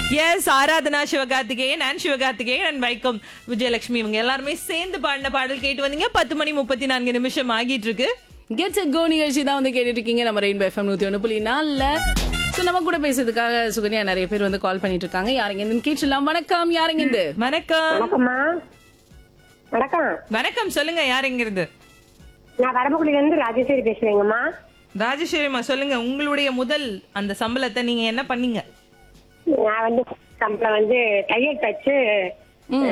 S Aradhana Sivakarthikeyan and Sivakarthikeyan and Vaikom Vijayalakshmi இவங்க எல்லாருமே சேர்ந்து பாடின பாடல் கேட்டு வந்தீங்க பத்து மணி முப்பத்தி நான்கு நிமிஷம் ஆகிட்டு இருக்கு கெட்ஸ் கோ நிகழ்ச்சி தான் வந்து கேட்டுட்டு இருக்கீங்க நம்ம ரெயின்போ எஃப்எம் நூத்தி ஒன்று புள்ளி நாலுல ஸோ நம்ம கூட பேசுறதுக்காக சுகன்யா நிறைய பேர் வந்து கால் பண்ணிட்டு இருக்காங்க யாருங்க இருந்து கேட்டுலாம் வணக்கம் யாருங்க இருந்து வணக்கம் வணக்கம்மா வணக்கம் வணக்கம் சொல்லுங்க யார் எங்க இருந்து நான் வரம்புக்குடியில இருந்து ராஜேஸ்வரி பேசுறேங்கம்மா ராஜேஸ்வரிமா சொல்லுங்க உங்களுடைய முதல் அந்த சம்பளத்தை நீங்க என்ன பண்ணீங்க நான் வந்து சம்பளம் வந்து தையல் தச்சு